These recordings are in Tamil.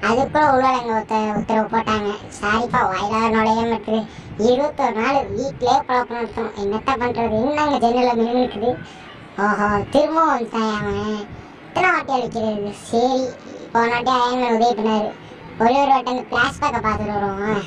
அதுக்குள்ள உள்ளவங்க உத்தர உத்தரவு போட்டாங்க சாரிப்பா வாயிலா நுழைய மாட்டுது இருபத்தொரு நாள் வீட்டிலே குழப்பம் நடத்தணும் என்னத்த பண்றது என்னங்க ஜன்னலில் நின்று இருக்குது ஓஹோ திரும்பவும் வந்துட்டான் அவன் எத்தனை வாட்டி அழிக்கிறது சரி போன வாட்டி அயன்மேன் உதவி பண்ணாரு ஒரே ஒரு வாட்டி அந்த பிளாஷ்பேக்கை பார்த்துட்டு வருவோம்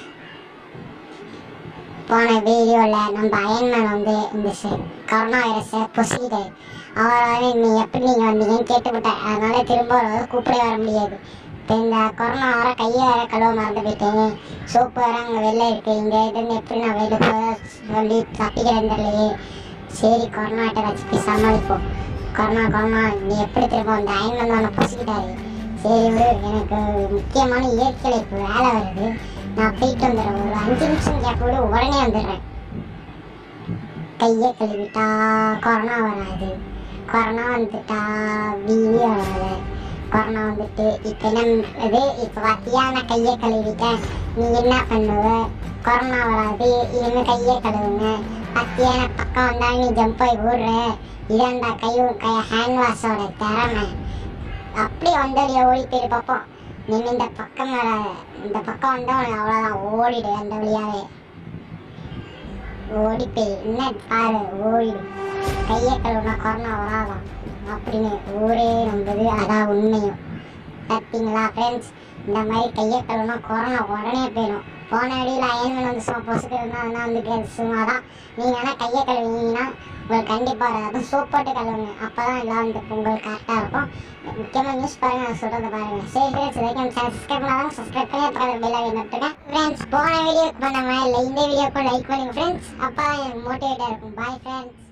போன வீடியோவில் நம்ம அயன்மேன் வந்து இந்த ச- கொரோனா வைரஸை பொசிட்டாரு அவரால் நீ எப்படி நீங்கள் வந்தீங்கன்னு கேட்டுவிட்டேன் அதனால திரும்ப அவரை கூப்பிட வர முடியாது இப்போ இந்த கொரோனா வர கையை வேற கழுவ மறந்து போயிட்டேன் சோப்பு வேற அங்கே வெளில இருக்கு இங்கே இதுன்னு எப்படி நான் வெளில போக சொல்லி தப்பிக்கிறேன் தெரியலையே சரி கொரோனாட்ட வச்சு போய் சமாளிப்போம் கொரோனா கொரோனா நீ எப்படி திரும்ப அந்த அயன்மேன் அவனை பொசிக்கிட்டாரு சரி விடு எனக்கு முக்கியமான இயற்கை இப்போ வேலை வருது நான் போயிட்டு வந்துடுறேன் ஒரு அஞ்சு நிமிஷம் கேப் விடு உடனே வந்துடுறேன் கையை கழுவிட்டா கொரோனா வராது கொரோனா வந்துட்டா வீடியோ வராது கொரோனா வந்துட்டு இப்போ என்ன இது இப்போ பார்த்தியா நான் கையை கழுவிட்டேன் நீ என்ன பண்ணுவ கொரோனா வராது இனிமே கையை கழுவுங்க பார்த்தியா நான் பக்கம் வந்தா நீ ஜம்ப் போய் ஓடுற இதாண்டா கை கை ஹேண்ட் வாஷோட திறமை அப்படியே வந்தவழியா ஓடி போயிரு பார்ப்போம் நீ இந்த பக்கம் வராத இந்த பக்கம் வந்தா உனக்கு அவ்வளோதான் ஓடிடு அந்த வழியாவே ஓடி போய் என்ன பாரு ஓடிடு கையை கழுவுனா கொரோனா வராதாம் அப்படின்னு ஊரே நம்புது அதான் உண்மையும் பார்த்தீங்களா ஃப்ரெண்ட்ஸ் இந்த மாதிரி கையை கழுவுனா கொரோனா உடனே போயிடும் போன அடியில் அயன்மன் வந்து சும்மா பொசுக்கு இருந்தால் வந்துட்டு சும்மா தான் நீங்கள் ஆனால் கையை கழுவிங்கன்னா உங்களுக்கு கண்டிப்பாக அதுவும் சோப் போட்டு கழுவுங்க அப்போ தான் எல்லாம் வந்து உங்களுக்கு கரெக்டாக இருக்கும் முக்கியமாக நியூஸ் பாருங்க நான் சொல்கிறத பாருங்க சரி ஃப்ரெண்ட்ஸ் இதுவரைக்கும் சேனல் சப்ஸ்கிரைப் பண்ணாலும் சப்ஸ்கிரைப் பண்ணி பக்கத்தில் பெல் ஐக்கன் நட்டுங்க ஃப்ரெண்ட்ஸ் போன வீடியோக்கு பண்ணாமல் இல்லை இந்த வீடியோக்கும் லைக் பண்ணுங்க ஃப்ரெண்ட்ஸ் அப்போ தான் எனக்கு மோட்டிவேட்டாக இருக்கும் பாய் ஃப்ரெண்ட்ஸ்